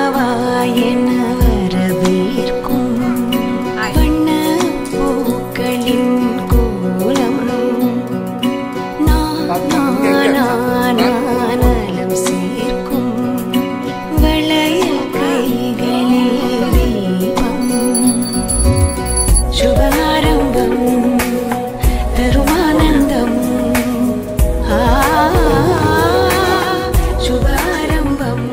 வா என வரவேற்கும் வண்ண பூக்களின் கோலம் நானானானாலம் சேர்க்கும் வளையல் கைகளில் தீபம் சுபாரம்பம் தருமானந்தம் ஆ சுபாரம்பம்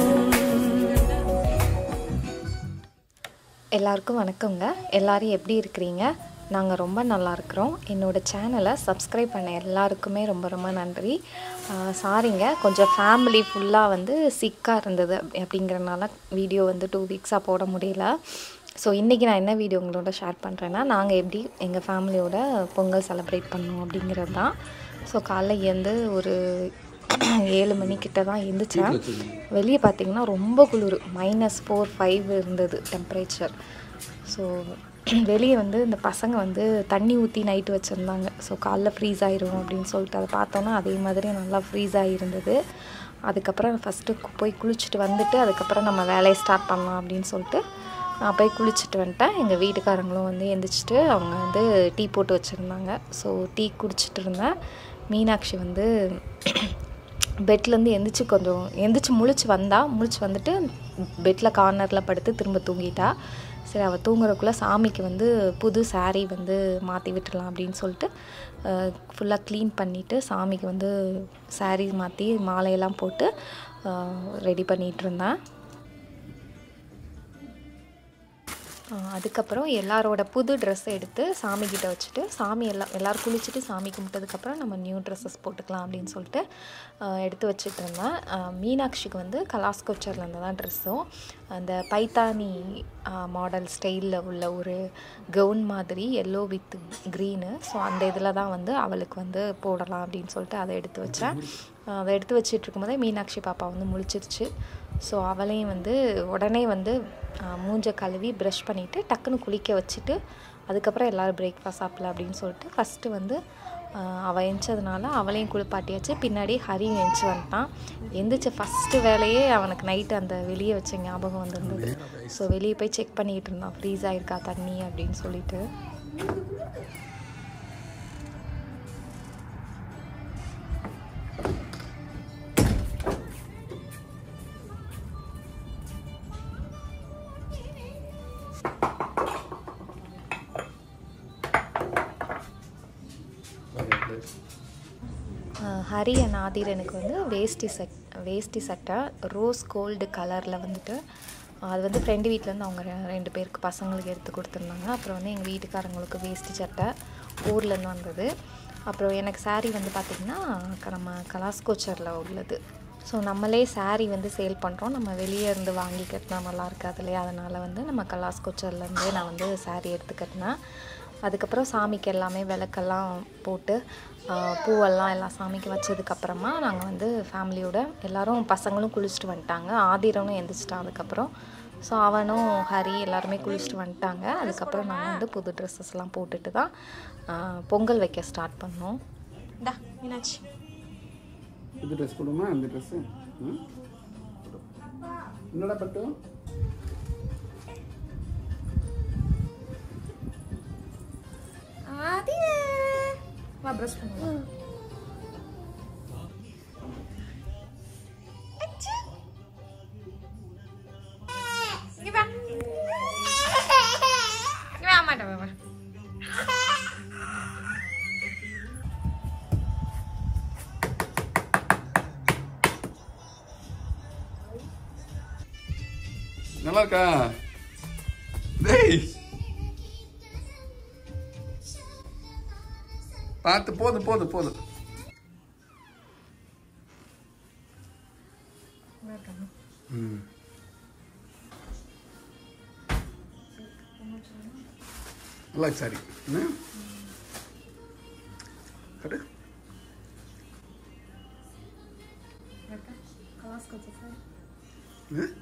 எல்லாருக்கும் வணக்கங்க எல்லாரும் எப்படி இருக்கிறீங்க நாங்கள் ரொம்ப நல்லா இருக்கிறோம் என்னோடய சேனலை சப்ஸ்கிரைப் பண்ண எல்லாருக்குமே ரொம்ப ரொம்ப நன்றி ஆஹ் சாரிங்க கொஞ்சம் ஃபேமிலி ஃபுல்லாக வந்து சிக்காக இருந்தது அப்~ அப்படிங்கிறனால வீடியோ வந்து டூ வீக்ஸாக போட முடியல ஸோ இன்றைக்கி நான் என்ன வீடியோ உங்களோட ஷேர் பண்ணுறேன்னா நாங்கள் எப்படி எங்கள் ஃபேமிலியோட பொங்கல் செலிப்ரேட் பண்ணோம் அப்படிங்கிறது தான் ஸோ காலைல எழுந்து ஒரு ஏழு மணிக்கிட்ட தான் எழுந்திரிச்சேன் வெளியே பார்த்தீங்கன்னா ரொம்ப குளிர் மைனஸ் ஃபோர் ஃபைவ் இருந்தது டெம்பரேச்சர் ஸோ வெளியே வந்து இந்த பசங்க வந்து தண்ணி ஊற்றி நைட்டு வச்சுருந்தாங்க ஸோ காலைல ஃப்ரீஸ் ஆயிரும் அப்படின்னு சொல்லிட்டு அதை பார்த்தோன்னா அதே மாதிரி நல்லா ஃப்ரீஸ் ஆகிருந்தது அதுக்கப்புறம் ஃபஸ்ட்டு போய் குளிச்சுட்டு வந்துட்டு அதுக்கப்புறம் நம்ம வேலையை ஸ்டார்ட் பண்ணலாம் அப்படின்னு சொல்லிட்டு நான் போய் குளிச்சுட்டு வந்துட்டேன் எங்கள் வீட்டுக்காரங்களும் வந்து எந்திரிச்சிட்டு அவங்க வந்து டீ போட்டு வச்சுருந்தாங்க ஸோ டீ குடிச்சிட்டு இருந்தேன் மீனாட்சி வந்து பெட்லேருந்து எந்திரிச்சு கொஞ்சம் எந்திரிச்சு முழிச்சு வந்தா முழிச்சு வந்துட்டு பெட்டில் கார்னரில் படுத்து திரும்ப தூங்கிட்டா சரி அவள் தூங்குறதுக்குள்ளே சாமிக்கு வந்து புது saree வந்து மாற்றி விட்டுறலாம் அப்படின்னு சொல்லிட்டு ஃபுல்லாக க்ளீன் பண்ணிவிட்டு சாமிக்கு வந்து saree மாற்றி மாலையெல்லாம் போட்டு ரெடி பண்ணிகிட்டு இருந்தேன் ஆஹ் அதுக்கப்புறம் எல்லாரோட புது ட்ரெஸ்ஸை எடுத்து சாமிக்கிட்ட வச்சுட்டு சாமி எல்லாம் எல்லோரும் குளிச்சுட்டு சாமி கும்பிட்டதுக்கப்புறம் நம்ம நியூ ட்ரெஸ்ஸஸ் போட்டுக்கலாம் அப்படின்னு சொல்லிட்டு ஆஹ் எடுத்து வச்சுட்டு இருந்தேன் ஆஹ் மீனாட்சிக்கு வந்து கலாஸ்கோச்சர்லேருந்து தான் ட்ரெஸ்ஸும் அந்த பைத்தானி மாடல் ஸ்டைலில் உள்ள ஒரு கவுன் மாதிரி எல்லோ வித் க்ரீனு ஸோ அந்த இதில் தான் வந்து அவளுக்கு வந்து போடலாம் அப்படின்னு சொல்லிட்டு அதை எடுத்து வச்சேன் ஆஹ் அதை எடுத்து வச்சிட்டு இருக்கும்போதே மீனாட்சி பாப்பா வந்து முழிச்சிருச்சு ஸோ அவளையும் வந்து உடனே வந்து ஆஹ் மூஞ்ச கழுவி ப்ரஷ் பண்ணிவிட்டு டக்குன்னு குளிக்க வச்சுட்டு அதுக்கப்புறம் எல்லோரும் பிரேக்ஃபாஸ்ட் சாப்பிடலாம் அப்படின்னு சொல்லிட்டு ஃபஸ்ட்டு வந்து ஆஹ் அவள் எந்திச்சதுனால அவளையும் குளிப்பாட்டியாச்சு பின்னாடி ஹரியும் எந்திச்சு வந்துட்டான் எந்திரிச்ச ஃபஸ்ட்டு வேலையே அவனுக்கு நைட்டு அந்த வெளியே வச்ச ஞாபகம் வந்திருந்தது ஸோ வெளியே போய் செக் பண்ணிக்கிட்டு இருந்தான் ஃப்ரீஸ் ஆயிருக்கா தண்ணி அப்படின்னு சொல்லிட்டு ஆஹ் ஹரி அண்ட் ஆதிர் எனக்கு வந்து வேஷ்டி செட் வேஷ்டி சட்டை ரோஸ் கோல்டு கலரில் வந்துட்டு அது வந்து ஃப்ரெண்டு வீட்டிலேருந்து அவங்க ரெ- ரெண்டு பேருக்கு பசங்களுக்கு எடுத்து கொடுத்துருந்தாங்க அப்புறம் வந்து எங்கள் வீட்டுக்காரங்களுக்கு வேஷ்டி சட்டை ஊர்லேருந்து வந்தது அப்புறம் எனக்கு saree வந்து பார்த்திங்கன்னா க- நம்ம கலாஸ்கோச்சரில் உள்ளது ஸோ நம்மளே saree வந்து சேல் பண்ணுறோம் நம்ம வெளியே இருந்து வாங்கி கட்டினா நல்லா இருக்காது இல்லையா அதனால் வந்து நம்ம கலாஸ்கோச்சர்லேருந்தே நான் வந்து saree எடுத்து கட்டினேன் அதுக்கப்புறம் சாமிக்கு எல்லாமே விளக்கெல்லாம் போட்டு ஆஹ், பூவெல்லாம் எல்லாம் சாமிக்கு வச்சதுக்கப்புறமா நாங்கள் வந்து ஃபேமிலியோட எல்லாரும் பசங்களும் குளிச்சுட்டு வந்துட்டாங்க ஆதிரனும் எந்திரிச்சிட்டான் அதுக்கப்புறம் ஸோ அவனும் ஹரி எல்லாருமே குளிச்சுட்டு வந்துட்டாங்க அதுக்கப்புறம் நாங்கள் வந்து புது ட்ரெஸ்ஸஸ்லாம் போட்டுட்டு தான் ஆஹ், பொங்கல் வைக்க ஸ்டார்ட் பண்ணோம் இந்தா மீனாட்சி இது ட்ரெஸ் கொடுமா அந்த ட்ரெஸ்ஸு என்னடா பட்டு ஆதி வா ப்ரஷ் பண்ணுவோம் இங்க வா இங்க வா அம்மாட்ட வா, வா நல்லா இருக்கா டேய் பார்த்து போதும் போதும் போதும் ம் நல்லா இருக்கு சாரி என்ன கட்டு ஆ?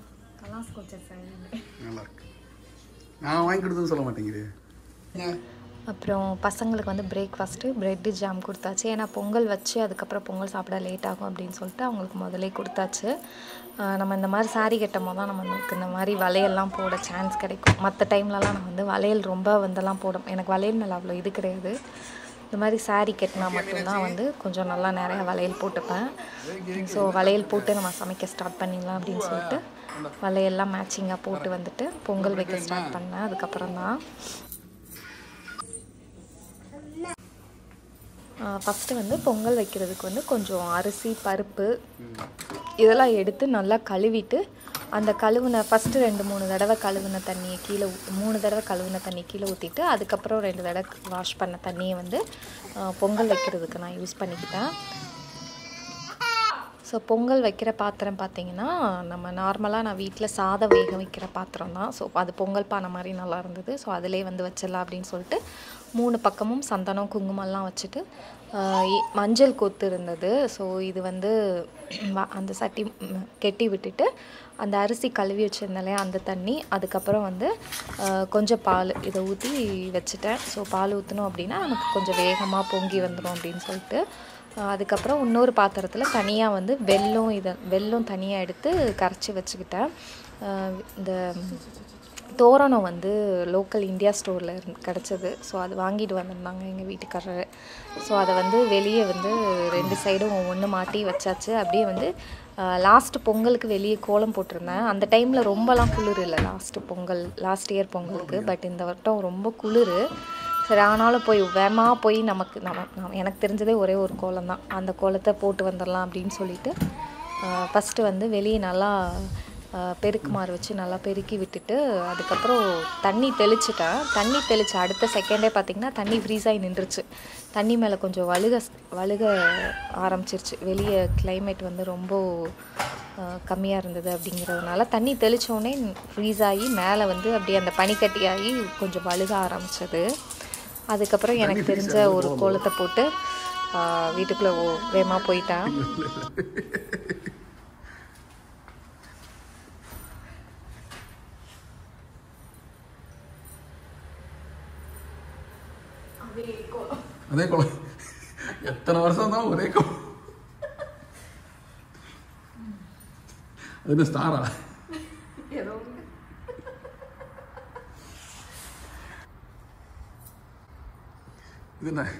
நல்லா இருக்கு நான் வாங்கி கொடுத்ததுன்னு சொல்ல மாட்டேங்குது அப்புறம் பசங்களுக்கு வந்து பிரேக்ஃபாஸ்ட்டு ப்ரெட்டு ஜாம் கொடுத்தாச்சு ஏன்னா பொங்கல் வச்சு அதுக்கப்புறம் பொங்கல் சாப்பிட லேட் ஆகும் அப்படின்னு சொல்லிட்டு அவங்களுக்கு முதலே கொடுத்தாச்சு ஆஹ் நம்ம இந்த மாதிரி saree கட்டும் போது தான் நமக்கு இந்த மாதிரி வளையல்லாம் போட சான்ஸ் கிடைக்கும் மற்ற டைம்லலாம் நான் வந்து வளையல் ரொம்ப வந்தெல்லாம் போட எனக்கு வளையல் மேலே அவ்வளோ இது கிடையாது இந்த மாதிரி saree கட்டினா மட்டும்தான் வந்து கொஞ்சம் நல்லா நிறையா வளையல் போட்டுப்பேன் ஸோ வளையல் போட்டு நம்ம சமைக்க ஸ்டார்ட் பண்ணிடலாம் அப்படின்னு சொல்லிட்டு வளையல்லாம் மேட்சிங்காக போட்டு வந்துட்டு பொங்கல் வைக்க ஸ்டார்ட் பண்ணேன் அதுக்கப்புறம் தான் ஃபஸ்ட்டு வந்து பொங்கல் வைக்கிறதுக்கு வந்து கொஞ்சம் அரிசி பருப்பு இதெல்லாம் எடுத்து நல்லா கழுவிட்டு அந்த கழுவுன ஃபஸ்ட்டு ரெண்டு மூணு தடவை கழுவுன தண்ணியை கீழே ஊ- மூணு தடவை கழுவுன தண்ணி கீழே ஊற்றிட்டு அதுக்கப்புறம் ரெண்டு தடவை வாஷ் பண்ண தண்ணியை வந்து ஆ, பொங்கல் வைக்கிறதுக்கு நான் யூஸ் பண்ணிக்கிட்டேன் ஸோ பொங்கல் வைக்கிற பாத்திரம் பார்த்தீங்கன்னா நம்ம நார்மலாக நான் வீட்டில் சாதம் வேக வைக்கிற பாத்திரம் தான் ஸோ அது பொங்கல் பானை மாதிரி நல்லா இருந்தது ஸோ அதிலே வந்து வச்சிடலாம் அப்படின்னு சொல்லிட்டு மூணு பக்கமும் சந்தனம் குங்குமம்லாம் வச்சுட்டு ஆஹ் இ- மஞ்சள் கொத்து இருந்தது ஸோ இது வந்து வ- அந்த சட்டி ம், கெட்டி விட்டுட்டு அந்த அரிசி கழுவி வச்சிருந்தேன் இல்லையா அந்த தண்ணி அதுக்கப்புறம் வந்து ஆஹ் கொஞ்சம் பால் இதை ஊற்றி வச்சுட்டேன் ஸோ பால் ஊற்றணும் அப்படின்னா நமக்கு கொஞ்சம் வேகமாக பொங்கி வந்துடும் அப்படின்னு சொல்லிட்டு ஆஹ் அதுக்கப்புறம் இன்னொரு பாத்திரத்தில் தனியாக வந்து வெல்லம் இதை வெல்லம் தனியாக எடுத்து கரைச்சி வச்சுக்கிட்டேன் ஆஹ் இந்த தோரணம் வந்து லோக்கல் இந்தியா ஸ்டோரில் இருந்து கிடச்சிது ஸோ அது வாங்கிட்டு வந்திருந்தாங்க எங்கள் வீட்டுக்காரர் ஸோ அதை வந்து வெளியே வந்து ரெண்டு சைடும் ஒன்று மாட்டி வச்சாச்சு அப்படியே வந்து லாஸ்ட்டு பொங்கலுக்கு வெளியே கோலம் போட்டிருந்தேன் அந்த டைமில் ரொம்பலாம் குளிர் இல்லை லாஸ்ட்டு பொங்கல் லாஸ்ட் இயர் பொங்கலுக்கு பட் இந்த வட்டம் ரொம்ப குளிர் சரி ஆனாலும் போய் வேகமாக போய் நமக்கு நம்ம நம்ம- எனக்கு தெரிஞ்சதே ஒரே ஒரு கோலம் தான் அந்த கோலத்தை போட்டு வந்துடலாம் அப்படின்னு சொல்லிட்டு ஃபஸ்ட்டு வந்து வெளியே நல்லா ஆஹ், பெருக்குமாறு வச்சு நல்லா பெருக்கி விட்டுட்டு அதுக்கப்புறம் தண்ணி தெளிச்சிட்டேன் தண்ணி தெளிச்ச அடுத்த செகண்டே பார்த்திங்கன்னா தண்ணி ஃப்ரீஸ் ஆகி நின்றுச்சு தண்ணி மேலே கொஞ்சம் வழுக வழுக ஆரம்பிச்சிருச்சு வெளியே climate வந்து ரொம்ப கம்மியாக இருந்தது அப்படிங்கிறதுனால தண்ணி தெளித்தோடனே ஃப்ரீஸ் ஆகி மேலே வந்து அப்படியே அந்த பனிக்கட்டி ஆகி கொஞ்சம் வழுக ஆரம்பிச்சது அதுக்கப்புறம் எனக்கு தெரிஞ்ச ஒரு கோலத்தை போட்டு ஆஹ், வீட்டுக்குள்ளே ஓ வேகமாக போயிட்டேன் அதே குளம் எத்தனை வருஷம் தான் ஒரே குளம் அது என்ன ஸ்டாரா இது என்ன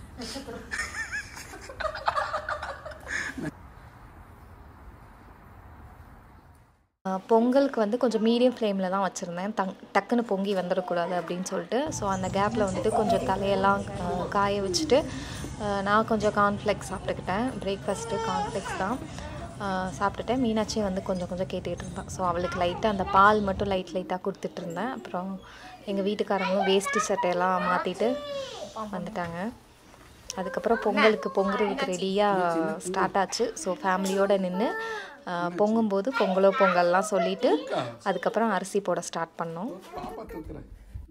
ஆஹ் பொங்கலுக்கு வந்து கொஞ்சம் மீடியம் ஃப்ளேமில் தான் வச்சுருந்தேன் தங் டக்குன்னு பொங்கி வந்துடக்கூடாது அப்படின்னு சொல்லிட்டு ஸோ அந்த கேப்பில் வந்துட்டு கொஞ்சம் தலையெல்லாம் ஆஹ் காய வச்சுட்டு ஆஹ் நான் கொஞ்சம் கார்ன்ஃப்ளெக்ஸ் சாப்பிட்டுக்கிட்டேன் பிரேக்ஃபாஸ்ட்டு கார்ன்ஃப்ளெக்ஸ் தான் ஆஹ் சாப்பிட்டுட்டேன் மீனாட்சி வந்து கொஞ்சம் கொஞ்சம் கேட்டுக்கிட்டு இருந்தான் ஸோ அவளுக்கு லைட்டாக அந்த பால் மட்டும் லைட் லைட்டாக கொடுத்துட்டு இருந்தேன் அப்புறம் எங்கள் வீட்டுக்காரங்களும் வேஷ்டி சட்டையெல்லாம் மாற்றிட்டு வந்துட்டாங்க அதுக்கப்புறம் பொங்கலுக்கு பொங்குறதுக்கு ரெடியாக ஸ்டார்ட் ஆச்சு ஸோ ஃபேமிலியோடு நின்று பொங்கும்போது பொங்கலோ பொங்கல்லாம் சொல்லிட்டு அதுக்கப்புறம் அரிசி போட ஸ்டார்ட் பண்ணோம் பாப்பா தூக்குறேன்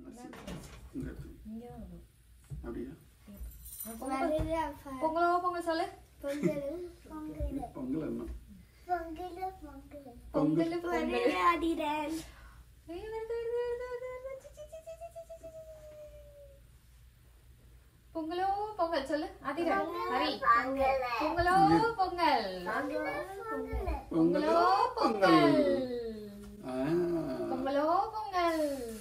அப்படியா பொங்கலோ பொங்கல் சொல்லு பொங்கல் என்ன பொங்கல் பொங்கல் பொங்கலோ பொங்கல் சொல்லு அதிர ஹரி பொங்கலோ பொங்கல் பொங்கலோ பொங்கல் ஆ, பொங்கலோ பொங்கல்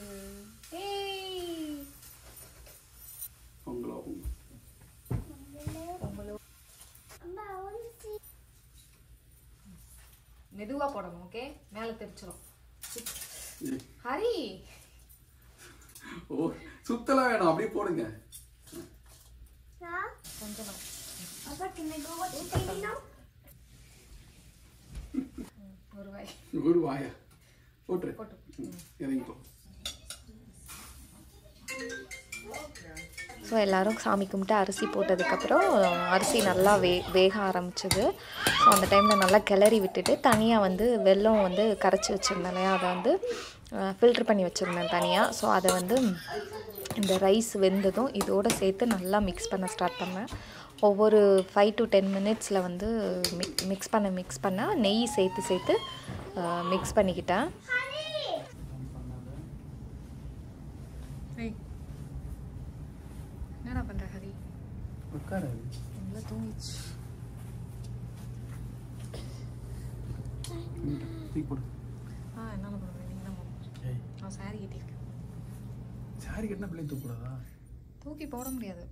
ஏய் பொங்கலோ பொங்கல் மெதுவா போடணும் ஓகே மேல தெரிச்சிரும் ஏய், ஹரி ஓ சுத்தலாம் வேணும் அப்படியே போடுங்க கொஞ்சம் ஒரு வாய் ஒரு வாயா போட்டுரு போட்டு ம், இறங்கிக்கோ ஸோ எல்லாரும் சாமி கும்பிட்டு அரிசி போட்டதுக்கப்புறம் அரிசி நல்லா வே வேக ஆரம்பிச்சது ஸோ அந்த டைமில் நல்லா கிளறி விட்டுட்டு தனியாக வந்து வெல்லம் வந்து கரைச்சி வச்சுருந்தேன் இல்லையா அதை வந்து ஃபில்ட்ரு பண்ணி வச்சுருந்தேன் தனியாக ஸோ அதை வந்து இந்த ரைஸ் வெந்ததும் இதோட சேர்த்து நல்லா மிக்ஸ் பண்ண ஸ்டார்ட் பண்ணேன் ஒவ்வொரு ஃபைவ் டு டென் மினிட்ஸில் வந்து மிக் மிக்ஸ் பண்ண மிக்ஸ் பண்ண நெய் சேர்த்து சேர்த்து மிக்ஸ் பண்ணிக்கிட்டேன் உட்காரு நல்லா தூங்கிச்சு இங்கிட்டு, தூக்கி போடு ஆ என்னால் பண்ண முடியும் நீங்கள் தான் போகணும் ஏய் நான் சாரி கட்டியிருக்கேன் சாரி கட்டினா பிள்ளைங்க தூக்கூடாதா தூக்கி போட முடியாது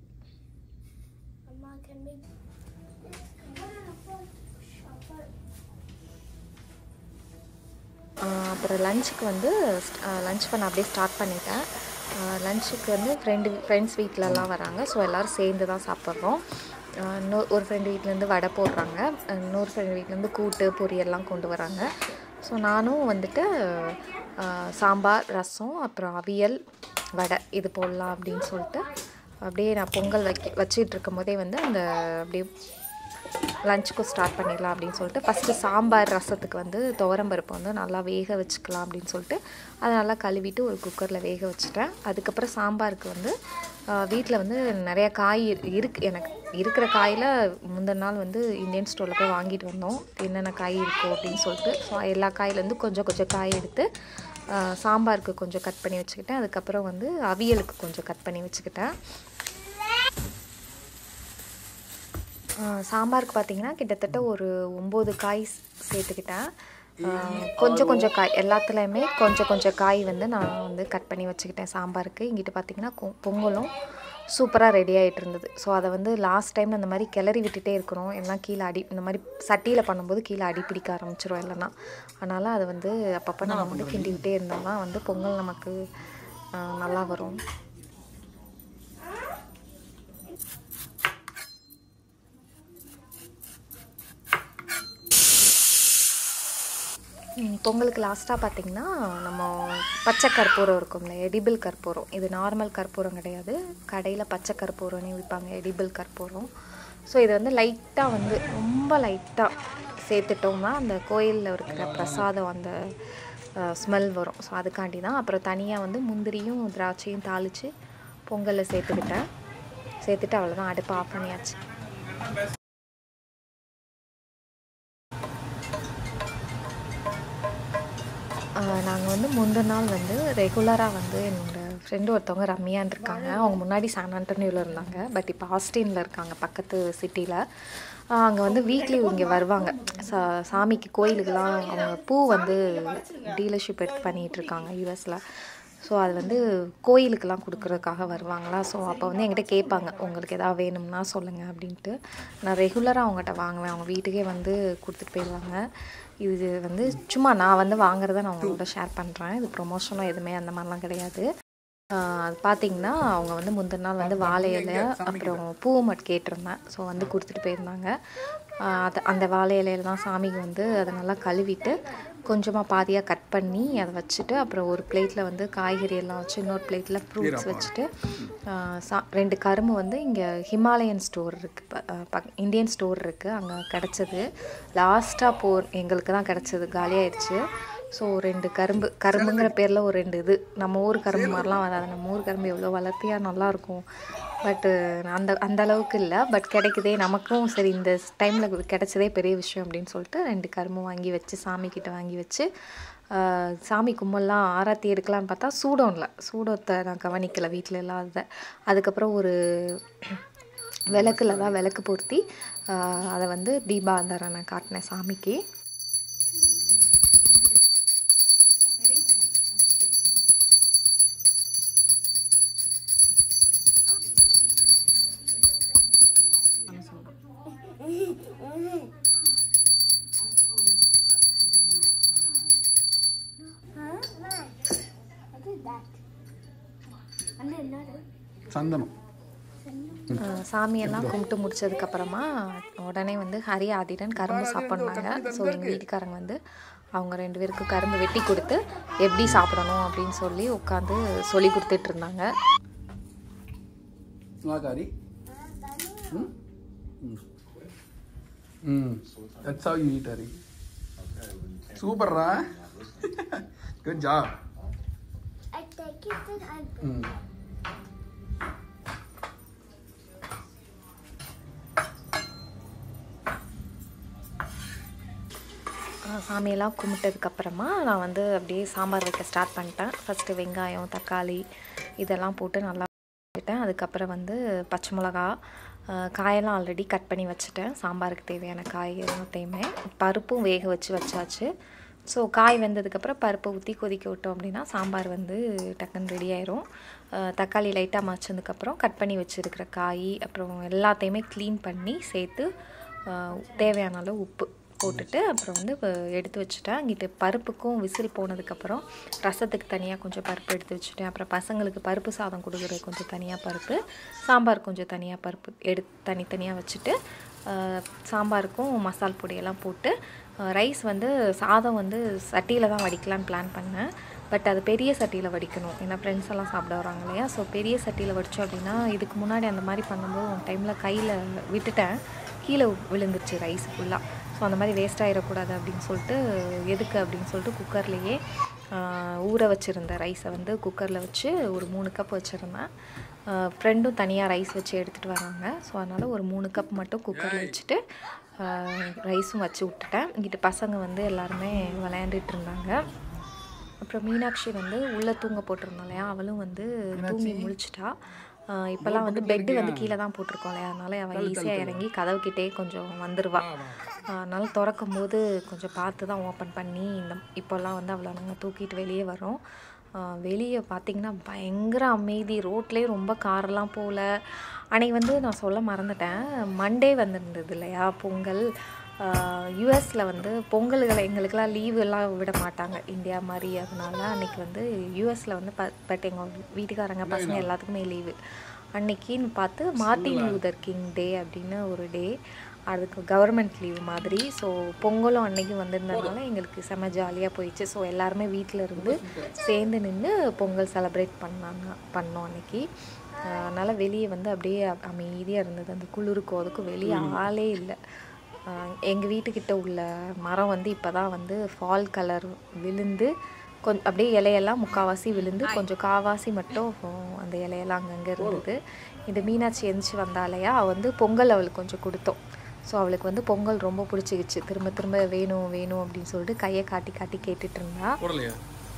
ஆஹ் அப்புறம் லஞ்சுக்கு வந்து லஞ்ச் பண்ண அப்படியே ஸ்டார்ட் பண்ணிட்டேன் லஞ்சுக்கு வந்து ஃப்ரெண்டு ஃப்ரெண்ட்ஸ் வீட்டிலலாம் வராங்க ஸோ எல்லோரும் சேர்ந்து தான் சாப்பிட்றோம் ஆஹ் இன்னொரு ஒரு ஃப்ரெண்டு வீட்டிலேருந்து வடை போடுறாங்க இன்னொரு ஃப்ரெண்டு வீட்டிலேருந்து கூட்டு பொரியல்லாம் கொண்டு வராங்க ஸோ நானும் வந்துட்டு ஆஹ் சாம்பார் ரசம் அப்புறம் அவியல் வடை இது போடலாம் அப்படின்னு சொல்லிட்டு அப்படியே நான் பொங்கல் வைக்க வச்சிட்டு இருக்கும் போதே வந்து அந்த அப்படியே லஞ்சுக்கும் ஸ்டார்ட் பண்ணிடலாம் அப்படின்னு சொல்லிட்டு ஃபஸ்ட்டு சாம்பார் ரசத்துக்கு வந்து துவரம்பருப்பு வந்து நல்லா வேக வச்சுக்கலாம் அப்படின்னு சொல்லிட்டு அதை நல்லா கழுவிட்டு ஒரு குக்கரில் வேக வச்சுட்டேன் அதுக்கப்புறம் சாம்பாருக்கு வந்து வீட்டில் வந்து நிறைய காய் இருக்கு எனக்கு இருக்கிற காயில் முந்தின நாள் வந்து இந்தியன் ஸ்டோரில் போய் வாங்கிட்டு வந்தோம் என்னென்ன காய் இருக்கும் அப்படின்னு சொல்லிட்டு ஸோ எல்லா காயிலேருந்து கொஞ்சம் கொஞ்சம் காய் எடுத்து ஆ, சாம்பாருக்கு கொஞ்சம் கட் பண்ணி வச்சுக்கிட்டேன் அதுக்கப்புறம் வந்து அவியலுக்கு கொஞ்சம் கட் பண்ணி வச்சுக்கிட்டேன் ஆ, சாம்பாருக்கு பார்த்தீங்கன்னா கிட்டத்தட்ட ஒரு ஒம்பது காய் ஸ்- சேர்த்துக்கிட்டேன் ஆ, கொஞ்சம் கொஞ்சம் காய் எல்லாத்துலேயுமே கொஞ்சம் கொஞ்சம் காய் வந்து நான் வந்து கட் பண்ணி வச்சுக்கிட்டேன் சாம்பாருக்கு இங்கிட்டு பார்த்தீங்கன்னா கொ- பொங்கலும் சூப்பராக ரெடி ஆகிட்டு இருந்தது ஸோ அதை வந்து லாஸ்ட் டைம் அந்த மாதிரி கிளறி விட்டுட்டே இருக்கிறோம் எல்லாம் கீழே அடி இந்த மாதிரி சட்டியில் பண்ணும்போது கீழே அடி பிடிக்க ஆரம்பிச்சிரும் இல்லைன்னா அதனால் அதை வந்து அப்பப்போ நம்ம வந்து கிண்டி விட்டே இருந்தால் தான் வந்து பொங்கல் நமக்கு ஆ, நல்லா வரும் ம், பொங்கலுக்கு லாஸ்ட்டாக பார்த்தீங்கன்னா நம்ம பச்சை கற்பூரம் இருக்கும்ல எடிபிள் கற்பூரம் இது நார்மல் கற்பூரம் கிடையாது கடையில் பச்சை கற்பூரம்னு விற்பாங்க எடிபிள் கற்பூரம் ஸோ இது வந்து லைட்டாக வந்து ரொம்ப லைட்டாக சேர்த்துட்டோம்னா அந்த கோயிலில் இருக்கிற பிரசாதம் அந்த ஸ்மெல் வரும் ஸோ அதுக்காண்டி தான் அப்புறம் தனியாக வந்து முந்திரியும் திராட்சையும் தாளித்து பொங்கலில் சேர்த்துக்கிட்டேன் சேர்த்துட்டு அவ்வளோதான் அடுப்பை ஆஃப் பண்ணியாச்சு நாங்கள் வந்து முந்தின நாள் வந்து ரெகுலராக வந்து என்னோட ஃப்ரெண்டு ஒருத்தவங்க ரம்யான்னு இருக்காங்க அவங்க முன்னாடி சான் ஆண்டனியோவில் இருந்தாங்க பட் இப்போ ஆஸ்டினில் இருக்காங்க பக்கத்து சிட்டியில் அங்கே வந்து வீக்லி இங்கே வருவாங்க சா சாமிக்கு கோயிலுக்கெலாம் அவங்க பூ வந்து டீலர்ஷிப் எடுத்து பண்ணிகிட்டு இருக்காங்க யூஎஸில் ஸோ அது வந்து கோயிலுக்கெல்லாம் கொடுக்குறதுக்காக வருவாங்களா ஸோ அப்போ வந்து என்கிட்ட கேட்பாங்க உங்களுக்கு எதாவது வேணும்னா சொல்லுங்கள் அப்படின்ட்டு நான் ரெகுலராக அவங்ககிட்ட வாங்குவேன் அவங்க வீட்டுக்கே வந்து கொடுத்துட்டு போயிடுவாங்க இது வந்து சும்மா நான் வந்து வாங்குறத நான் உங்களோட ஷேர் பண்ணுறேன் இது ப்ரொமோஷனோ எதுவுமே அந்த மாதிரிலாம் கிடையாது ஆஹ் அது பார்த்தீங்கன்னா அவங்க வந்து முந்தின நாள் வந்து வாழை இலை அப்புறம் பூ மட்டும் கேட்டிருந்தேன் ஸோ வந்து கொடுத்துட்டு போயிருந்தாங்க ஆஹ் அது அந்த வாழை இலையில தான் சாமிக்கு வந்து அதை நல்லா கழுவிட்டு கொஞ்சமாக பாதியாக கட் பண்ணி அதை வச்சுட்டு அப்புறம் ஒரு பிளேட்டில் வந்து காய்கறி எல்லாம் வச்சு இன்னொரு பிளேட்டில் ஃப்ரூட்ஸ் வச்சுட்டு ஆஹ் சா ரெண்டு கரும்பு வந்து இங்கே ஹிமாலயன் ஸ்டோர் இருக்குது இந்தியன் ஸ்டோர் இருக்குது அங்கே கிடச்சது லாஸ்ட்டாக போ எங்களுக்கு தான் கிடச்சது காலியாயிடுச்சு ஸோ ரெண்டு கரும்பு கரும்புங்கிற பேரில் ஒரு ரெண்டு இது நம்ம ஊர் கரும்பு மாதிரிலாம் வராது நம்ம ஊர் கரும்பு எவ்வளோ வளர்த்தியாக நல்லாயிருக்கும் பட்டு அந்த அந்த அளவுக்கு இல்லை பட் கிடைக்குதே நமக்கும் சரி இந்த டைமில் கிடைச்சதே பெரிய விஷயம் அப்படின்னு சொல்லிட்டு ரெண்டு கரும்பு வாங்கி வச்சு சாமி கிட்ட வாங்கி வச்சு ஆஹ், சாமி கும்பல்லாம் ஆராத்தி எடுக்கலான்னு பார்த்தா சூடம் இல்லை சூடத்தை நான் கவனிக்கலை வீட்டில் இல்லாத அதுக்கப்புறம் ஒரு விளக்குல தான் விளக்கு பொருத்தி ஆஹ், அதை வந்து தீபாந்தாரம் நான் காட்டினேன் சாமிக்கு சந்தனம் ஆஹ் சாமியெல்லாம் கும்பிட்டு முடிச்சதுக்கப்புறமா உடனே வந்து ஹரி ஆதிரன் கரும்பு சாப்பிட்னாங்க ஸோ எங்கள் வீட்டுக்காரங்க வந்து அவங்க ரெண்டு பேருக்கு கரும்பு வெட்டி கொடுத்து எப்படி சாப்பிடணும் அப்படின்னு சொல்லி உட்காந்து சொல்லி கொடுத்துட்டு இருந்தாங்க Magari? Hmm? Hmm. Hmm. That's how you eat, Hari. Super, ra? Good job. I take it and I Hmm. ஆஹ் சாமியெல்லாம் கும்பிட்டதுக்கப்புறமா நான் வந்து அப்படியே சாம்பார் வைக்க ஸ்டார்ட் பண்ணிட்டேன் ஃபஸ்ட்டு வெங்காயம் தக்காளி இதெல்லாம் போட்டு நல்லா வச்சுட்டேன் அதுக்கப்புறம் வந்து பச்சை மிளகா அஹ், காயெல்லாம் ஆல்ரெடி கட் பண்ணி வச்சுட்டேன் சாம்பாருக்கு தேவையான காய் எல்லாத்தையுமே பருப்பும் வேக வச்சு வச்சாச்சு ஸோ காய் வெந்ததுக்கப்புறம் பருப்பை ஊற்றி கொதிக்க விட்டோம் அப்படின்னா சாம்பார் வந்து டக்குன்னு ரெடி ஆயிரும் அஹ், தக்காளி லைட்டாக மச்சதுக்கப்புறம் கட் பண்ணி வச்சுருக்கிற காய் அப்புறம் எல்லாத்தையுமே க்ளீன் பண்ணி சேர்த்து அஹ், தேவையான அளவு உப்பு போட்டுட்டு அப்புறம் வந்து வ- எடுத்து வச்சுட்டேன் இங்கிட்டு பருப்புக்கும் விசில் போனதுக்கப்புறம் ரசத்துக்கு தனியாக கொஞ்சம் பருப்பு எடுத்து வச்சுட்டேன் அப்புறம் பசங்களுக்கு பருப்பு சாதம் கொடுக்குறது கொஞ்சம் தனியாக பருப்பு சாம்பார் கொஞ்சம் தனியாக பருப்பு எடு தனித்தனியாக வச்சுட்டு அஹ், சாம்பாருக்கும் மசால் பொடியெல்லாம் போட்டு ரைஸ் வந்து சாதம் வந்து சட்டியில் தான் வடிக்கலான்னு பிளான் பண்ணேன் பட் அது பெரிய சட்டியில் வடிக்கணும் ஏன்னா ஃப்ரெண்ட்ஸ் எல்லாம் சாப்பிட வராங்க இல்லையா ஸோ பெரிய சட்டியில் வடித்தோம் அப்படின்னா இதுக்கு முன்னாடி அந்த மாதிரி பண்ணும்போது ஒரு டைமில் கையில் விட்டுட்டேன் கீழே விழுந்துருச்சு ரைஸ் ஃபுல்லாக ஸோ அந்த மாதிரி வேஸ்ட் ஆகிடக்கூடாது அப்படின்னு சொல்லிட்டு எதுக்கு அப்படின்னு சொல்லிட்டு குக்கர்லேயே ஊற வச்சுருந்த ரைஸை வந்து குக்கரில் வச்சு ஒரு மூணு கப் வச்சுருந்தேன் ஃப்ரெண்டும் தனியாக ரைஸ் வச்சு எடுத்துகிட்டு வராங்க ஸோ அதனால் ஒரு மூணு கப் மட்டும் குக்கரில் வச்சுட்டு ரைஸும் வச்சு விட்டுட்டேன் இங்கிட்டு பசங்க வந்து எல்லாருமே விளையாண்டுட்டு இருந்தாங்க அப்புறம் மீனாட்சி வந்து உள்ளே தூங்க போட்டிருந்தோம் இல்லையா அவளும் வந்து தூங்கி முழிச்சிட்டா ஆஹ் இப்போல்லாம் வந்து பெட்டு வந்து கீழே தான் போட்டிருக்கோம் இல்லையா அதனால அவள் ஈஸியாக இறங்கி கதவுக்கிட்டே கொஞ்சம் வந்துடுவா அதனால திறக்கும் போது கொஞ்சம் பார்த்து தான் ஓப்பன் பண்ணி இந்த இப்போல்லாம் வந்து அவளை நாங்கள் தூக்கிட்டு வெளியே வரோம் வெளியே பார்த்தீங்கன்னா பயங்கர அமைதி ரோட்லேயே ரொம்ப காரெல்லாம் போகல அன்னைக்கு வந்து நான் சொல்ல மறந்துட்டேன் மண்டே வந்திருந்தது இல்லையா பொங்கல் யூஎஸில் வந்து பொங்கல்களை எங்களுக்கெல்லாம் லீவு எல்லாம் விட மாட்டாங்க இந்தியா மாதிரி அதனால அன்னைக்கு வந்து யூஎஸில் வந்து ப பட் எங்கள் வீட்டுக்காரங்க பசங்க எல்லாத்துக்குமே லீவு அன்னைக்கின்னு பார்த்து மார்ட்டின் லூதர் கிங் டே அப்படின்னு ஒரு டே அதுக்கு கவர்மெண்ட் லீவ் மாதிரி ஸோ பொங்கலும் அன்னைக்கு வந்திருந்ததுனால எங்களுக்கு செம ஜாலியாக போயிடுச்சு ஸோ எல்லாருமே வீட்டில் இருந்து சேர்ந்து நின்று பொங்கல் செலப்ரேட் பண்ணாங்க பண்ணோம் அன்னைக்கு அதனால் வெளியே வந்து அப்படியே அமைதியாக இருந்தது அந்த குளிருக்கும் அதுக்கும் வெளியே ஆளே இல்லை எங்கள் வீட்டுக்கிட்ட உள்ள மரம் வந்து இப்போ தான் வந்து ஃபால் கலர் விழுந்து கொஞ்சம் அப்படியே இலையெல்லாம் முக்கால்வாசி விழுந்து கொஞ்சம் காவாசி மட்டும் அந்த இலையெல்லாம் அங்கங்கே இருந்தது இது மீனாட்சி எந்திரிச்சு வந்தாலையா அவள் வந்து பொங்கல் அவளுக்கு கொஞ்சம் கொடுத்தோம் ஸோ அவளுக்கு வந்து பொங்கல் ரொம்ப பிடிச்சிக்கிச்சு திரும்ப திரும்ப வேணும் வேணும் அப்படின்னு சொல்லிட்டு கையை காட்டி காட்டி கேட்டுட்டு இருந்தா போடலையா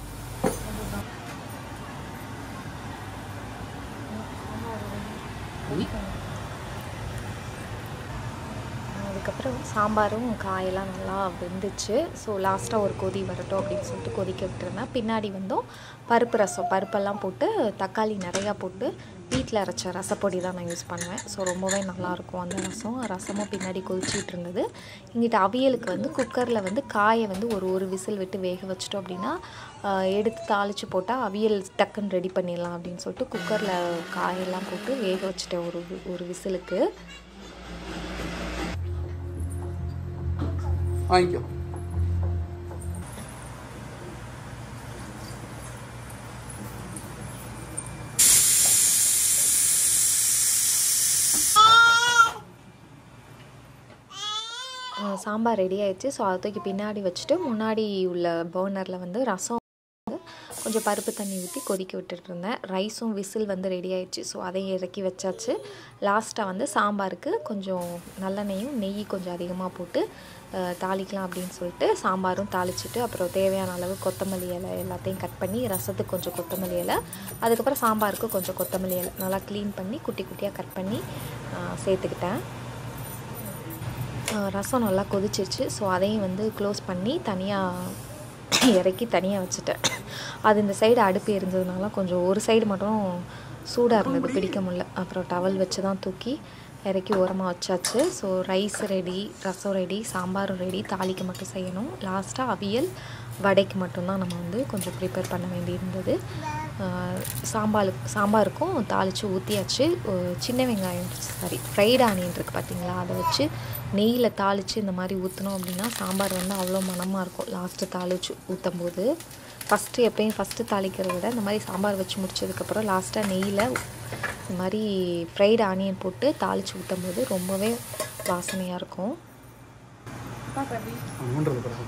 அதுக்கப்புறம் சாம்பாரும் காயெல்லாம் நல்லா வெந்துச்சு ஸோ லாஸ்ட்டாக ஒரு கொதி வரட்டும் அப்படின்னு சொல்லிட்டு கொதிக்க விட்டுருந்தேன் பின்னாடி வந்தும் பருப்பு ரசம் பருப்பெல்லாம் போட்டு தக்காளி நிறையா போட்டு வீட்டில் அரைச்ச ரசப்பொடி தான் நான் யூஸ் பண்ணுவேன் ஸோ ரொம்பவே நல்லாயிருக்கும் அந்த ரசம் ரசமும் பின்னாடி கொதிச்சிட்டு இருந்தது இங்கிட்ட அவியலுக்கு வந்து குக்கரில் வந்து காயை வந்து ஒரு ஒரு விசில் விட்டு வேக வச்சிட்டோம் அப்படின்னா ஆஹ், எடுத்து தாளித்து போட்டால் அவியல் டக்குன்னு ரெடி பண்ணிடலாம் அப்படின்னு சொல்லிட்டு குக்கரில் காயெல்லாம் போட்டு வேக வச்சுட்டேன் ஒரு வி- ஒரு விசிலுக்கு வாங்கிக்கோ அஹ் சாம்பார் ரெடி ஆயிடுச்சு ஸோ அதை தூக்கி பின்னாடி வச்சுட்டு முன்னாடி உள்ள பர்னரில் வந்து ரசம் வந்து கொஞ்சம் பருப்பு தண்ணி ஊற்றி கொதிக்க விட்டுட்டு இருந்தேன் ரைஸும் விசில் வந்து ரெடி ஆயிடுச்சு ஸோ அதையும் இறக்கி வச்சாச்சு லாஸ்ட்டாக வந்து சாம்பாருக்கு கொஞ்சம் நல்லெண்ணெயும் நெய் கொஞ்சம் அதிகமாக போட்டு அஹ், தாளிக்கலாம் அப்படின்னு சொல்லிட்டு சாம்பாரும் தாளிச்சிட்டு அப்புறம் தேவையான அளவு கொத்தமல்லி இலை எல்லாத்தையும் கட் பண்ணி ரசத்துக்கு கொஞ்சம் கொத்தமல்லி இலை அதுக்கப்புறம் சாம்பாருக்கு கொஞ்சம் கொத்தமல்லி இலை நல்லா க்ளீன் பண்ணி குட்டி குட்டியாக கட் பண்ணி அஹ், சேர்த்துக்கிட்டேன் ஆஹ் ரசம் நல்லா கொதிச்சிருச்சு ஸோ அதையும் வந்து க்ளோஸ் பண்ணி தனியாக இறக்கி தனியாக வச்சுட்டேன் அது இந்த சைடு அடுப்பு எரிஞ்சதுனால கொஞ்சம் ஒரு சைடு மட்டும் சூடாக இருந்தது பிடிக்க முடியல அப்புறம் டவல் வச்சு தான் தூக்கி இறக்கி ஓரமாக வச்சாச்சு so rice ready rasam ready சாம்பாரும் ரெடி தாளிக்க மட்டும் செய்யணும் லாஸ்ட்டாக அவியல் வடைக்கு மட்டும்தான் நம்ம வந்து கொஞ்சம் ப்ரிப்பேர் பண்ண வேண்டியிருந்தது ஆஹ் சாம்பாருக்கு சாம்பாருக்கும் தாளித்து ஊற்றியாச்சு சின்ன வெங்காயம் சாரி ஃப்ரைட் ஆனியன் இருக்குது பார்த்தீங்களா அதை வச்சு நெய்யில் தாளித்து இந்த மாதிரி ஊற்றினோம் அப்படின்னா சாம்பார் வந்து அவ்வளோ மணமாக இருக்கும் லாஸ்ட்டு தாளித்து ஊற்றும் போது ஃபஸ்ட்டு எப்பயும் ஃபஸ்ட்டு தாளிக்கிறத விட இந்த மாதிரி சாம்பார் வச்சு முடிச்சதுக்கப்புறம் லாஸ்ட்டாக நெய்யில் இந்த மாதிரி ஃப்ரைட் ஆனியன் போட்டு தாளித்து ஊற்றும் போது ரொம்பவே வாசனையாக இருக்கும் அவன்றது பிறகு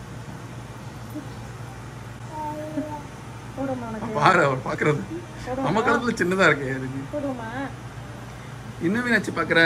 பாரு அவர் பாக்குறது நம்ம காலத்துல சின்னதா இருக்கே அதுக்கு இன்னும் மீனாட்சி பாக்குற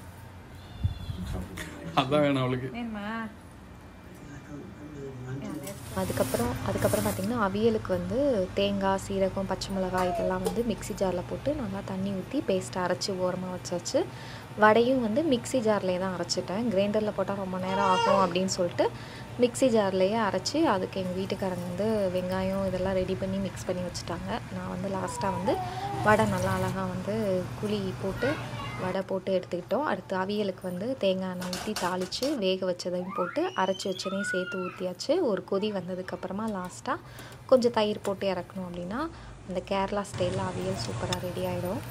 அதான் வேணும் அவளுக்கு வேணுமா அதுக்கப்புறம் அதுக்கப்புறம் பார்த்திங்கன்னா அவியலுக்கு வந்து தேங்காய் சீரகம் பச்சை மிளகாய் இதெல்லாம் வந்து மிக்ஸி ஜாரில் போட்டு நல்லா தண்ணி ஊற்றி பேஸ்ட் அரைச்சி ஓரமாக வச்சாச்சு வடையும் வந்து மிக்ஸி ஜார்லேயே தான் அரைச்சிட்டேன் கிரைண்டரில் போட்டால் ரொம்ப நேரம் ஆகும் அப்படின்னு சொல்லிட்டு மிக்ஸி ஜார்லேயே அரைச்சி அதுக்கு எங்கள் வீட்டுக்காரங்க வந்து வெங்காயம் இதெல்லாம் ரெடி பண்ணி மிக்ஸ் பண்ணி வச்சுட்டாங்க நான் வந்து லாஸ்ட்டாக வந்து வடை நல்லா அழகாக வந்து குழி போட்டு வடை போட்டு எடுத்துக்கிட்டோம் அடுத்து அவியலுக்கு வந்து தேங்காய் எண்ணெய் ஊற்றி தாளித்து வேக வச்சதையும் போட்டு அரைச்சி வச்சதையும் சேர்த்து ஊற்றியாச்சு ஒரு கொதி வந்ததுக்கப்புறமா லாஸ்ட்டாக கொஞ்சம் தயிர் போட்டு இறக்கணும் அப்படின்னா அந்த கேரளா ஸ்டைலில் அவியல் சூப்பராக ரெடி ஆகிடும்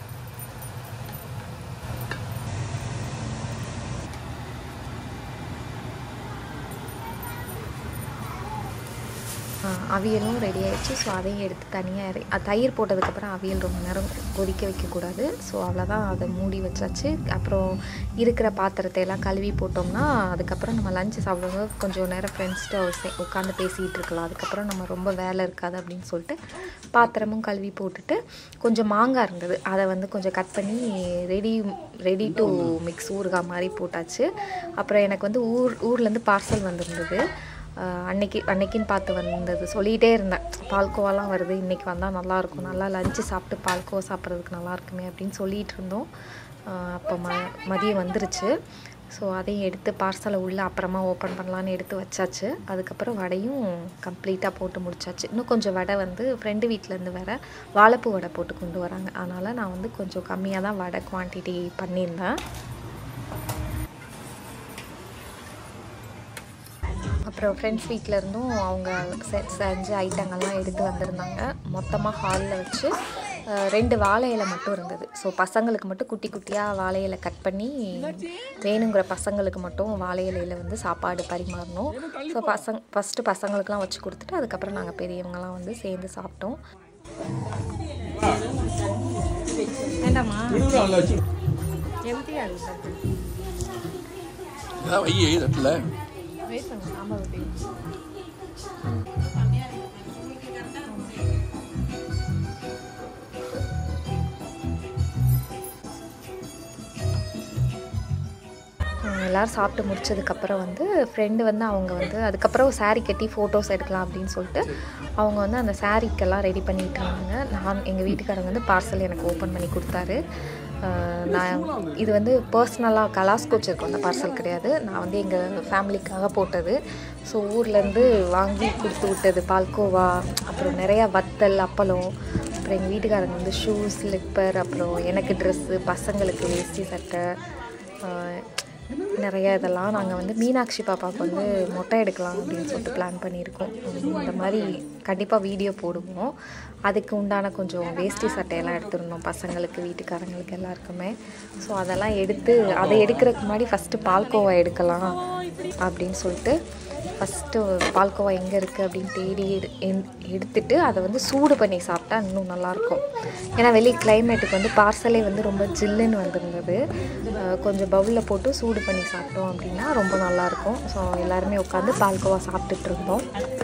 அவியலும் ரெடி ஆயிடுச்சு ஸோ அதையும் எடுத்து தனியாக இறை அ- தயிர் போட்டதுக்கப்புறம் அவியல் ரொம்ப நேரம் கொதிக்க வைக்கக்கூடாது ஸோ அவ்வளோதான் அதை மூடி வச்சாச்சு அப்புறம் இருக்கிற பாத்திரத்தை எல்லாம் கழுவி போட்டோம்னா அதுக்கப்புறம் நம்ம லஞ்ச் சாப்பிடும்போது கொஞ்சம் நேரம் ஃப்ரெண்ட்ஸ்கிட்ட உட்காந்து பேசிகிட்டு இருக்கலாம் அதுக்கப்புறம் நம்ம ரொம்ப வேலை இருக்காது அப்படின்னு சொல்லிட்டு பாத்திரமும் கழுவி போட்டுட்டு கொஞ்சம் மாங்காய் இருந்தது அதை வந்து கொஞ்சம் கட் பண்ணி ரெடி ரெடி டு மிக்ஸ் ஊறுகாய் மாதிரி போட்டாச்சு அப்புறம் எனக்கு வந்து ஊர் ஊர்லேருந்து பார்சல் வந்திருந்தது ஆஹ் அன்னைக்கு அன்னைக்குன்னு பார்த்து வந்தது சொல்லிகிட்டே இருந்தேன் பால்கோவாலாம் வருது இன்றைக்கி வந்தால் நல்லாயிருக்கும் நல்லா லஞ்சு சாப்பிட்டு பால்கோவா சாப்பிட்றதுக்கு நல்லா இருக்குமே அப்படின்னு சொல்லிகிட்டு இருந்தோம் ஆஹ் அப்போ ம மதியம் வந்துருச்சு ஸோ அதையும் எடுத்து பார்சலை உள்ளே அப்புறமா ஓப்பன் பண்ணலான்னு எடுத்து வச்சாச்சு அதுக்கப்புறம் வடையும் கம்ப்ளீட்டாக போட்டு முடிச்சாச்சு இன்னும் கொஞ்சம் வடை வந்து ஃப்ரெண்டு வீட்டிலேருந்து வேற வாழைப்பூ வடை போட்டு கொண்டு வராங்க அதனால் நான் வந்து கொஞ்சம் கம்மியாக தான் வடை குவான்டிட்டி பண்ணியிருந்தேன் அப்புறம் ஃப்ரெண்ட்ஸ் வீட்டில் இருந்தும் அவங்க செ- செஞ்ச ஐட்டங்கள்லாம் எடுத்து வந்திருந்தாங்க மொத்தமாக ஹாலில் வச்சு அஹ், ரெண்டு வாழை இலை மட்டும் இருந்தது ஸோ பசங்களுக்கு மட்டும் குட்டி குட்டியாக வாழை இலை கட் பண்ணி வேணுங்கிற பசங்களுக்கு மட்டும் வாழை இலையில் வந்து சாப்பாடு பரிமாறணும் ஸோ பசங்க ஃபஸ்ட்டு பசங்களுக்குலாம் வச்சு கொடுத்துட்டு அதுக்கப்புறம் நாங்கள் பெரியவங்கலாம் வந்து சேர்ந்து சாப்பிட்டோம் வேண்டாமா ஏதாவது எம்டியா இருக்கு வை தட்டில் வெயிட் பண்ணுங்க சாம்பார் ஊற்றி அஹ் எல்லாரும் சாப்பிட்டு முடிச்சதுக்கப்புறம் வந்து ஃப்ரெண்டு வந்து அவங்க வந்து அதுக்கப்புறம் saree கட்டி ஃபோட்டோஸ் எடுக்கலாம் அப்படின்னு சொல்லிட்டு அவங்க வந்து அந்த சாரீக்கெல்லாம் ரெடி பண்ணிட்டு இருந்தாங்க நான் எங்கள் வீட்டுக்காரங்க வந்து பார்சல் எனக்கு ஓப்பன் பண்ணி கொடுத்தாரு அஹ் நான் இது வந்து பர்சனலாக கலாஸ்கோச்சுக்கு வந்த பார்சல் கிடையாது நான் வந்து எங்கள் ஃபேமிலிக்காக போட்டது ஸோ ஊர்லேருந்து வாங்கி கொடுத்து விட்டது பால்கோவா அப்புறம் நிறையா வத்தல் அப்பளம் அப்புறம் எங்கள் வீட்டுக்காரங்க வந்து ஷூ ஸ்லிப்பர் அப்புறம் எனக்கு ட்ரெஸ்ஸு பசங்களுக்கு வேஷ்டி சட்டை ஆஹ் நிறைய இதெல்லாம் நாங்கள் வந்து மீனாட்சி பாப்பாவுக்கு வந்து மொட்டை எடுக்கலாம் அப்படின்னு சொல்லிட்டு பிளான் பண்ணியிருக்கோம் உம் இந்த மாதிரி கண்டிப்பாக வீடியோ போடுவோம் அதுக்கு உண்டான கொஞ்சம் வேஷ்டி சட்டையெல்லாம் எடுத்துருந்தோம் பசங்களுக்கு வீட்டுக்காரங்களுக்கு எல்லாருக்குமே ஸோ அதெல்லாம் எடுத்து அதை எடுக்கிறதுக்கு முன்னாடி ஃபஸ்ட்டு பால்கோவா எடுக்கலாம் அப்படின்னு சொல்லிட்டு ஃபஸ்ட்டு பால்கோவா எங்கே இருக்குது அப்படின்னு தேடி எடு- என்- எடுத்துட்டு அதை வந்து சூடு பண்ணி சாப்பிட்டா இன்னும் நல்லாயிருக்கும் ஏன்னா வெளியே கிளைமேட்டுக்கு வந்து பார்சலே வந்து ரொம்ப ஜில்லுன்னு வந்திருந்தது அஹ் கொஞ்சம் பவுலில் போட்டு சூடு பண்ணி சாப்பிட்டோம் அப்படின்னா ரொம்ப நல்லாயிருக்கும் ஸோ எல்லாருமே உட்காந்து பால்கோவா சாப்பிட்டுட்டு இருந்தோம்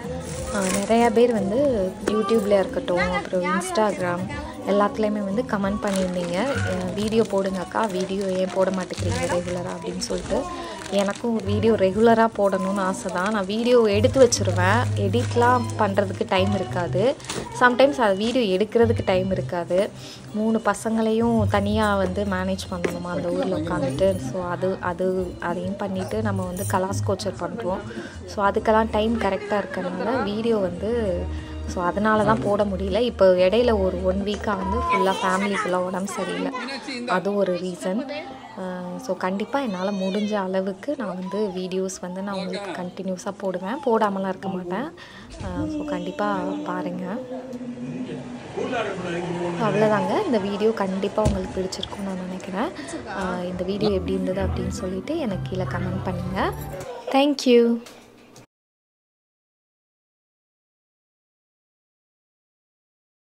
அஹ் நிறையா பேர் வந்து யூடியூப்ல இருக்கட்டும் அப்புறம் இன்ஸ்டாகிராம் எல்லாத்துலேயுமே வந்து கமெண்ட் பண்ணியிருந்தீங்க வீடியோ போடுங்கக்கா வீடியோ ஏன் போட மாட்டேங்கிறீங்க ரெகுலராக அப்படின்னு சொல்லிட்டு எனக்கும் வீடியோ ரெகுலராக போடணும்னு ஆசை தான் நான் வீடியோ எடுத்து வச்சுருவேன் எடிட்லாம் பண்ணுறதுக்கு டைம் இருக்காது சம்டைம்ஸ் அது வீடியோ எடுக்கிறதுக்கு டைம் இருக்காது மூணு பசங்களையும் தனியாக வந்து மேனேஜ் பண்ணணுமா அந்த ஊரில் உட்காந்துட்டு ஸோ அது அது அதையும் பண்ணிவிட்டு நம்ம வந்து கலாஸ் கோச்சர் பண்ணுறோம் ஸோ அதுக்கெல்லாம் டைம் கரெக்டாக இருக்கிறதுனால வீடியோ வந்து ஸோ அதனால தான் போட முடியல இப்போ இடையில ஒரு ஒன் வீக்காக வந்து ஃபுல்லாக ஃபேமிலி ஃபுல்லாக உடம்பு சரியில்லை அது ஒரு ரீசன் ஸோ கண்டிப்பாக என்னால் முடிஞ்ச அளவுக்கு நான் வந்து வீடியோஸ் வந்து நான் உங்களுக்கு கண்டினியூஸாக போடுவேன் போடாமலாம் இருக்க மாட்டேன் ஸோ கண்டிப்பாக பாருங்கள் அவ்வளோதாங்க இந்த வீடியோ கண்டிப்பாக உங்களுக்கு பிடிச்சிருக்கும்னு நான் நினைக்கிறேன் ஆஹ் இந்த வீடியோ எப்படி இருந்தது அப்படின்னு சொல்லிட்டு எனக்கு கீழே கமெண்ட் பண்ணுங்கள் தேங்க்யூ